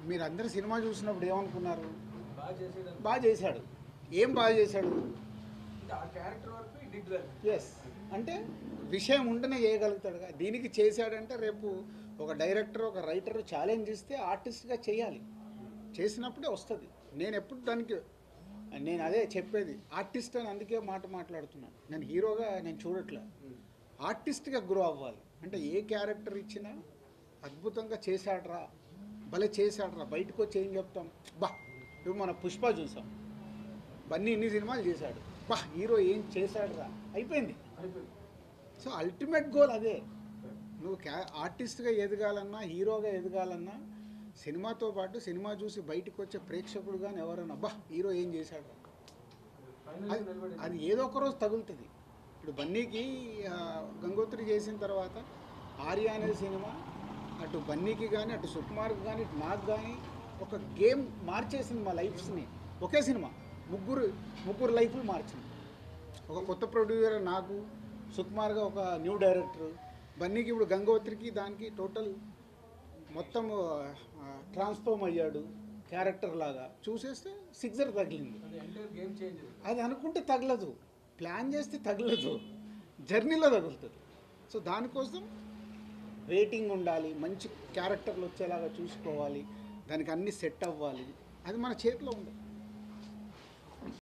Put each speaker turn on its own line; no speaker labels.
మీరందరూ సినిమా చూసినప్పుడు ఏమనుకున్నారు
బాగా చేసేదాన్ని
బాగా చేశాడు ఏం బాగా చేశాడు
అంటే ఆ క్యారెక్టర్ వరకు ఈ డిడ్ వెల్
ఎస్ అంటే విషయం ఉంటేనే చేయగలుగుతాడు కదా. దీనికి చేశాడంటే రేపు ఒక డైరెక్టర్ ఒక రైటర్ ఛాలెంజ్ ఇస్తే ఆర్టిస్ట్గా చేయాలి చేసినప్పుడే వస్తుంది నేను ఎప్పుడు దానికి నేను అదే చెప్పేది ఆర్టిస్ట్ అని అందుకే మాట మాట్లాడుతున్నాను నేను హీరోగా నేను చూడట్లే ఆర్టిస్ట్గా గ్రో అవ్వాలి అంటే ఏ క్యారెక్టర్ ఇచ్చినా అద్భుతంగా చేశాడ్రా భలే చేశాడ్రా బయటకు వచ్చి ఏం చెప్తాం బా ఇప్పుడు మన పుష్ప చూసాం బన్నీ ఇన్ని సినిమాలు చేశాడు బా హీరో ఏం చేశాడురా అయిపోయింది
అయిపోయింది
సో అల్టిమేట్ గోల్ అదే నువ్వు క్యా ఆర్టిస్ట్గా ఎదగాలన్నా హీరోగా ఎదగాలన్నా సినిమాతో పాటు సినిమా చూసి బయటకు వచ్చే ప్రేక్షకుడు కానీ ఎవరన్నా అబ్బా హీరో ఏం చేశాడు
ఫైనల్
అది
నిలబడింది
అది ఏదో ఒక రోజు తగులుతుంది ఇప్పుడు బన్నీకి ఆ, గంగోత్రి చేసిన తర్వాత ఆర్య అనే సినిమా అటు బన్నీకి కానీ అటు సుకుమార్కి కానీ ఇటు నాకు కానీ ఒక గేమ్ మార్చేసింది మా లైఫ్స్ని ఒకే సినిమా ముగ్గురు ముగ్గురు లైఫ్లు మార్చింది ఒక కొత్త ప్రొడ్యూసర్ నాకు సుకుమార్గా ఒక న్యూ డైరెక్టర్ బన్నీకి ఇప్పుడు గంగోత్రికి దానికి టోటల్ మొత్తం ట్రాన్స్ఫార్మ్ అయ్యాడు క్యారెక్టర్ లాగా చూసేస్తే సిక్సర్ తగిలింది
అది ఎంటైర్ గేమ్ చేంజ్
అది అనుకుంటే తగలదు ప్లాన్ చేస్తే తగలదు జర్నీలో తగులుతుంది సో దానికోసం వెయిటింగ్ ఉండాలి మంచి క్యారెక్టర్లు వచ్చేలాగా చూసుకోవాలి దానికి అన్ని సెట్ అవ్వాలి అది మన చేతిలో ఉంది